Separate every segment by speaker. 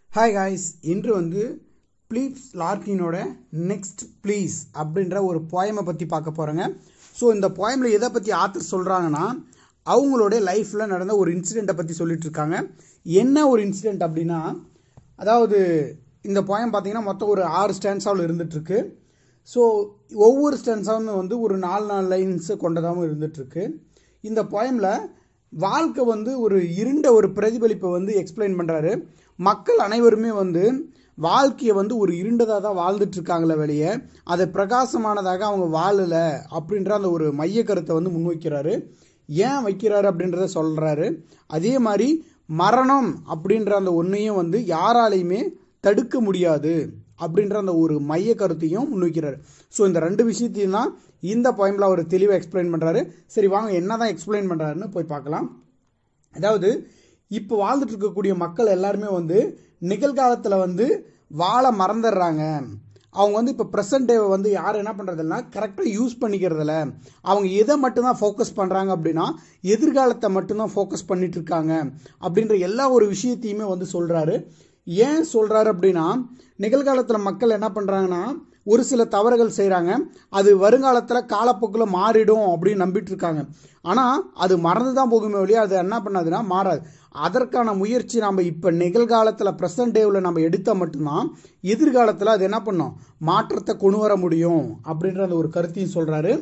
Speaker 1: hi guys இன்று வந்து ப்ளீப்ஸ் லார்க்கினோட next please அப்படின்ற ஒரு போயமை பற்றி பார்க்க போகிறோங்க ஸோ இந்த போயமில் எதை பற்றி ஆத்தர் சொல்கிறாங்கன்னா அவங்களோட லைஃப்பில் நடந்த ஒரு இன்சிடெண்ட்டை பற்றி சொல்லிட்டு இருக்காங்க என்ன ஒரு இன்சிடெண்ட் அப்படின்னா அதாவது இந்த போயம் பார்த்தீங்கன்னா மொத்தம் ஒரு ஆறு ஸ்டான்ஸாவில் இருந்துகிட்ருக்கு ஸோ ஒவ்வொரு ஸ்டான்ஸாவும் வந்து ஒரு நாலு நாலு லைன்ஸு கொண்டதாகவும் இருந்துகிட்ருக்கு இந்த போயமில் வாழ்க்கை வந்து ஒரு இருண்ட ஒரு பிரதிபலிப்பை வந்து எக்ஸ்பிளைன் பண்ணுறாரு மக்கள் அனைவருமே வந்து வாழ்க்கையை வந்து ஒரு இருண்டதாக தான் வாழ்ந்துட்டு இருக்காங்களே வெளியே அதை பிரகாசமானதாக அவங்க வாழலை அப்படின்ற அந்த ஒரு மைய கருத்தை வந்து முன்வைக்கிறாரு ஏன் வைக்கிறாரு அப்படின்றத சொல்கிறாரு அதே மாதிரி மரணம் அப்படின்ற அந்த ஒன்றையும் வந்து யாராலையுமே தடுக்க முடியாது அப்படின்ற அந்த ஒரு மைய கருத்தையும் முன்வைக்கிறாரு ஸோ இந்த ரெண்டு விஷயத்தையும் தான் இந்த பாயிண்டில் அவர் தெளிவாக எக்ஸ்பிளைன் பண்ணுறாரு சரி வாங்க என்ன தான் எக்ஸ்பிளைன் பண்ணுறாருன்னு போய் பார்க்கலாம் அதாவது இப்போ வாழ்ந்துட்டு இருக்கக்கூடிய மக்கள் எல்லாருமே வந்து நிகழ்காலத்தில் வந்து வாழ மறந்துடுறாங்க அவங்க வந்து இப்போ ப்ரெசன்ட் டேவை வந்து யார் என்ன பண்ணுறதில்ல கரெக்டாக யூஸ் பண்ணிக்கிறதில்ல அவங்க எதை மட்டும்தான் ஃபோக்கஸ் பண்ணுறாங்க அப்படின்னா எதிர்காலத்தை மட்டும்தான் ஃபோக்கஸ் பண்ணிட்டு இருக்காங்க அப்படின்ற எல்லா ஒரு விஷயத்தையுமே வந்து சொல்கிறாரு ஏன் சொல்கிறாரு அப்படின்னா நிகழ்காலத்தில் மக்கள் என்ன பண்ணுறாங்கன்னா ஒரு சில தவறுகள் செய்கிறாங்க அது வருங்காலத்தில் காலப்போக்கில் மாறிடும் அப்படின்னு நம்பிட்டு இருக்காங்க ஆனால் அது மறந்து தான் போகுமே ஒழிய அது என்ன பண்ணாதுன்னா மாறாது அதற்கான முயற்சி நம்ம இப்போ நிகழ்காலத்தில் ப்ரெசன்ட் டேவில் நம்ம எடுத்தால் மட்டும்தான் எதிர்காலத்தில் அது என்ன பண்ணோம் மாற்றத்தை கொண்டு வர முடியும் அப்படின்ற அந்த ஒரு கருத்தையும் சொல்கிறாரு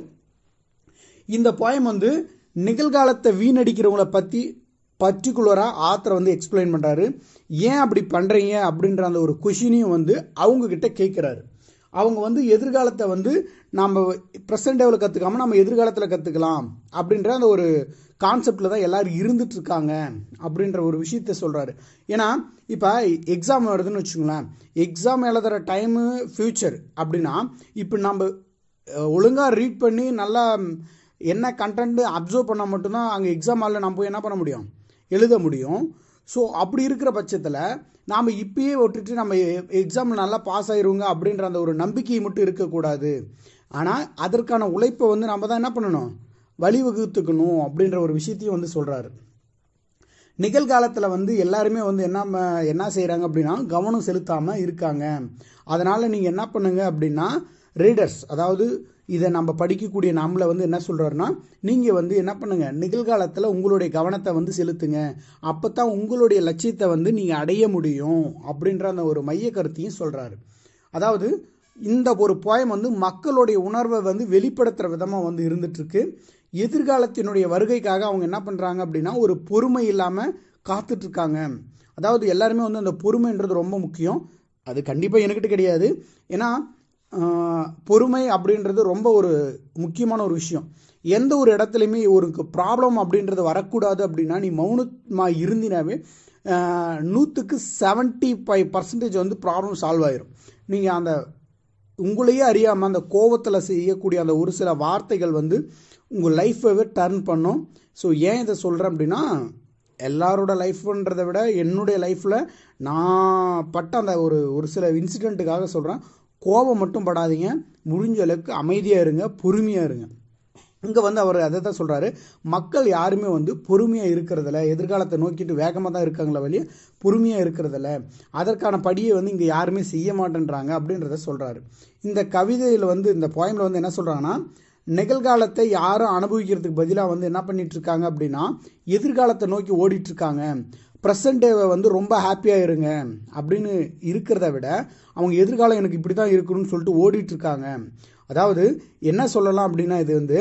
Speaker 1: இந்த போயம் வந்து நிகழ்காலத்தை வீணடிக்கிறவங்கள பற்றி பர்டிகுலராக ஆத்தரை வந்து எக்ஸ்பிளைன் பண்ணுறாரு ஏன் அப்படி பண்ணுறீங்க அப்படின்ற அந்த ஒரு கொஷினையும் வந்து அவங்கக்கிட்ட கேட்குறாரு அவங்க வந்து எதிர்காலத்தை வந்து நம்ம ப்ரெசன்ட் டேவில் கற்றுக்காம நம்ம எதிர்காலத்தில் கற்றுக்கலாம் அப்படின்ற அந்த ஒரு கான்செப்டில் தான் எல்லோரும் இருந்துட்டு இருக்காங்க அப்படின்ற ஒரு விஷயத்த சொல்கிறாரு ஏன்னா இப்போ எக்ஸாம் வருதுன்னு வச்சுங்களேன் எக்ஸாம் எழுதுகிற டைமு ஃப்யூச்சர் அப்படின்னா இப்போ நம்ம ஒழுங்காக ரீட் பண்ணி நல்லா என்ன கண்டென்ட் அப்சர்வ் பண்ணால் மட்டும்தான் அங்கே எக்ஸாம் ஹாலில் நம்ம போய் என்ன பண்ண முடியும் எழுத முடியும் ஸோ அப்படி இருக்கிற பட்சத்தில் நாம் இப்பயே விட்டுட்டு நம்ம எக்ஸாமில் நல்லா பாஸ் ஆயிருவோங்க அப்படின்ற அந்த ஒரு நம்பிக்கை மட்டும் இருக்கக்கூடாது ஆனால் அதற்கான உழைப்பை வந்து நம்ம தான் என்ன பண்ணணும் வழிவகுத்துக்கணும் அப்படின்ற ஒரு விஷயத்தையும் வந்து சொல்கிறாரு நிகழ்காலத்தில் வந்து எல்லாருமே வந்து என்ன என்ன செய்கிறாங்க அப்படின்னா கவனம் செலுத்தாமல் இருக்காங்க அதனால் நீங்கள் என்ன பண்ணுங்க அப்படின்னா ரீடர்ஸ் அதாவது இதை நம்ம படிக்கக்கூடிய நம்மளை வந்து என்ன சொல்கிறாருன்னா நீங்கள் வந்து என்ன பண்ணுங்கள் நிகழ்காலத்தில் உங்களுடைய கவனத்தை வந்து செலுத்துங்க அப்போ தான் உங்களுடைய லட்சியத்தை வந்து நீங்கள் அடைய முடியும் அப்படின்ற அந்த ஒரு மைய கருத்தையும் சொல்கிறாரு அதாவது இந்த ஒரு போயம் வந்து மக்களுடைய உணர்வை வந்து வெளிப்படுத்துகிற விதமாக வந்து இருந்துகிட்ருக்கு எதிர்காலத்தினுடைய வருகைக்காக அவங்க என்ன பண்ணுறாங்க அப்படின்னா ஒரு பொறுமை இல்லாமல் காத்துட்ருக்காங்க அதாவது எல்லாருமே வந்து அந்த பொறுமைன்றது ரொம்ப முக்கியம் அது கண்டிப்பாக எனக்கிட்ட கிடையாது ஏன்னா பொறுமை அப்படின்றது ரொம்ப ஒரு முக்கியமான ஒரு விஷயம் எந்த ஒரு இடத்துலையுமே ஒரு ப்ராப்ளம் அப்படின்றது வரக்கூடாது அப்படின்னா நீ மௌனமாக இருந்தினாவே நூற்றுக்கு செவன்ட்டி ஃபைவ் பர்சன்டேஜ் வந்து ப்ராப்ளம் சால்வ் ஆயிரும் நீங்கள் அந்த உங்களையே அறியாமல் அந்த கோபத்தில் செய்யக்கூடிய அந்த ஒரு சில வார்த்தைகள் வந்து உங்கள் லைஃப்பை டர்ன் பண்ணும் ஸோ ஏன் இதை சொல்கிறேன் அப்படின்னா எல்லாரோட லைஃப்ன்றதை விட என்னுடைய லைஃப்பில் நான் பட்ட அந்த ஒரு ஒரு சில இன்சிடெண்ட்டுக்காக சொல்கிறேன் கோபம் மட்டும் படாதீங்க முடிஞ்ச அளவுக்கு அமைதியாக இருங்க பொறுமையாக இருங்க இங்கே வந்து அவர் அதை தான் சொல்கிறாரு மக்கள் யாருமே வந்து பொறுமையாக இருக்கிறதில்ல எதிர்காலத்தை நோக்கிட்டு வேகமாக தான் இருக்காங்களே வழியே பொறுமையாக இருக்கிறதில்ல அதற்கான படியை வந்து இங்கே யாருமே செய்ய மாட்டேன்றாங்க அப்படின்றத சொல்கிறாரு இந்த கவிதையில் வந்து இந்த போயமில் வந்து என்ன சொல்கிறாங்கன்னா நிகழ்காலத்தை யாரும் அனுபவிக்கிறதுக்கு பதிலாக வந்து என்ன பண்ணிட்டு இருக்காங்க அப்படின்னா எதிர்காலத்தை நோக்கி ஓடிட்டு இருக்காங்க ப்ரெசன்ட் டேவை வந்து ரொம்ப ஹாப்பியாக இருங்க அப்படின்னு இருக்கிறத விட அவங்க எதிர்காலம் எனக்கு இப்படி தான் இருக்கணும்னு சொல்லிட்டு ஓடிட்டு இருக்காங்க அதாவது என்ன சொல்லலாம் அப்படின்னா இது வந்து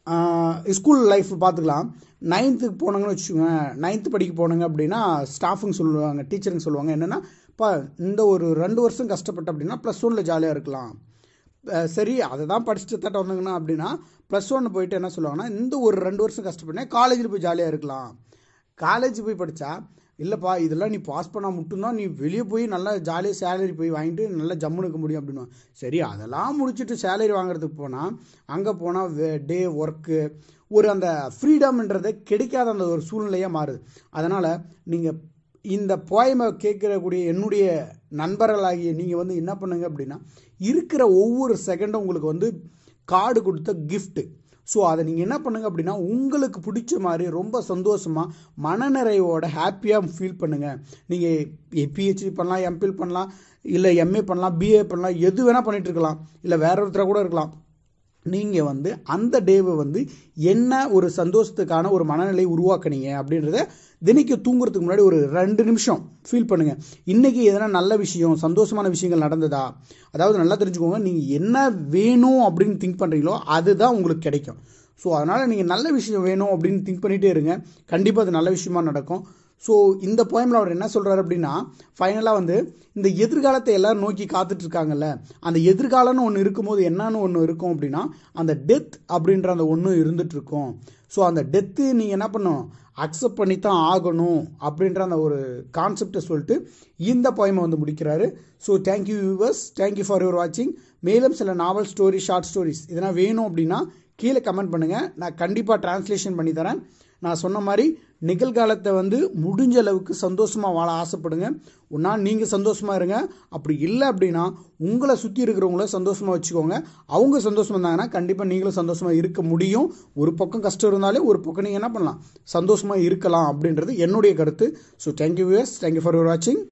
Speaker 1: ஸ்கூல் லைஃப் பார்த்துக்கலாம் நைன்த்துக்கு போனாங்கன்னு வச்சுக்கோங்க நைன்த்து படிக்க போனாங்க அப்படின்னா ஸ்டாஃபுங்க சொல்லுவாங்க டீச்சருங்க சொல்லுவாங்க என்னென்னா இப்போ இந்த ஒரு ரெண்டு வருஷம் கஷ்டப்பட்ட அப்படின்னா ப்ளஸ் ஒனில் ஜாலியாக இருக்கலாம் சரி அதை தான் படிச்சுட்டு தட்ட வந்தாங்கன்னா அப்படின்னா ப்ளஸ் ஒன்று போயிட்டு என்ன சொல்லுவாங்கன்னா இந்த ஒரு ரெண்டு வருஷம் கஷ்டப்பட்டேன் காலேஜில் போய் ஜாலியாக இருக்கலாம் காலேஜ் போய் படித்தா இல்லைப்பா இதெல்லாம் நீ பாஸ் பண்ணால் மட்டும்தான் நீ வெளியே போய் நல்லா ஜாலியாக சேலரி போய் வாங்கிட்டு நல்லா ஜம்மு இருக்க முடியும் அப்படின்னு சரி அதெல்லாம் முடிச்சுட்டு சேலரி வாங்குறதுக்கு போனால் அங்கே போனால் டே ஒர்க்கு ஒரு அந்த ஃப்ரீடம்ன்றதை கிடைக்காத அந்த ஒரு சூழ்நிலையாக மாறுது அதனால் நீங்கள் இந்த போயமை கேட்கக்கூடிய என்னுடைய நண்பர்களாகிய நீங்கள் வந்து என்ன பண்ணுங்க அப்படின்னா இருக்கிற ஒவ்வொரு செகண்டும் உங்களுக்கு வந்து கார்டு கொடுத்த கிஃப்ட்டு ஸோ அதை நீங்கள் என்ன பண்ணுங்க அப்படின்னா உங்களுக்கு பிடிச்ச மாதிரி ரொம்ப சந்தோஷமாக மனநிறைவோட ஹாப்பியாக ஃபீல் பண்ணுங்கள் நீங்கள் பிஹெச்டி பண்ணலாம் எம்பில் பண்ணலாம் இல்லை எம்ஏ பண்ணலாம் பிஏ பண்ணலாம் எது வேணால் பண்ணிட்டு இருக்கலாம் இல்லை வேற ஒருத்தராக கூட இருக்கலாம் நீங்கள் வந்து அந்த டேவை வந்து என்ன ஒரு சந்தோஷத்துக்கான ஒரு மனநிலை உருவாக்குனீங்க அப்படின்றத தினைக்கு தூங்குறதுக்கு முன்னாடி ஒரு ரெண்டு நிமிஷம் ஃபீல் பண்ணுங்க இன்னைக்கு எதனா நல்ல விஷயம் சந்தோஷமான விஷயங்கள் நடந்ததா அதாவது நல்லா தெரிஞ்சுக்கோங்க நீங்கள் என்ன வேணும் அப்படின்னு திங்க் பண்ணுறீங்களோ அதுதான் உங்களுக்கு கிடைக்கும் ஸோ அதனால் நீங்கள் நல்ல விஷயம் வேணும் அப்படின்னு திங்க் பண்ணிகிட்டே இருங்க கண்டிப்பாக அது நல்ல விஷயமா நடக்கும் ஸோ இந்த போயமில் அவர் என்ன சொல்கிறாரு அப்படின்னா ஃபைனலாக வந்து இந்த எதிர்காலத்தை எல்லாரும் நோக்கி காத்துட்டு இருக்காங்கல்ல அந்த எதிர்காலம்னு ஒன்று இருக்கும்போது என்னன்னு ஒன்று இருக்கும் அப்படின்னா அந்த டெத் அப்படின்ற அந்த ஒன்று இருந்துட்டு இருக்கும் ஸோ அந்த டெத்து நீங்கள் என்ன பண்ணணும் அக்செப்ட் பண்ணி தான் ஆகணும் அப்படின்ற அந்த ஒரு கான்செப்டை சொல்லிட்டு இந்த போயமை வந்து முடிக்கிறாரு so thank you viewers thank you for your வாட்சிங் மேலும் சில நாவல் ஸ்டோரி ஷார்ட் ஸ்டோரிஸ் இதெல்லாம் வேணும் அப்படின்னா கீழே கமெண்ட் பண்ணுங்கள் நான் கண்டிப்பாக டிரான்ஸ்லேஷன் பண்ணி தரேன் நான் சொன்ன மாதிரி நிகழ்காலத்தை வந்து முடிஞ்ச அளவுக்கு சந்தோஷமாக வாழ ஆசைப்படுங்க ஒன்றா நீங்கள் சந்தோஷமாக இருங்க அப்படி இல்லை அப்படின்னா உங்களை சுற்றி இருக்கிறவங்கள சந்தோஷமாக வச்சுக்கோங்க அவங்க சந்தோஷமாக இருந்தாங்கன்னா கண்டிப்பாக நீங்களும் சந்தோஷமாக இருக்க முடியும் ஒரு பக்கம் கஷ்டம் இருந்தாலே ஒரு பக்கம் நீங்கள் என்ன பண்ணலாம் சந்தோஷமாக இருக்கலாம் அப்படின்றது என்னுடைய கருத்து so thank you viewers thank you for your வாட்சிங்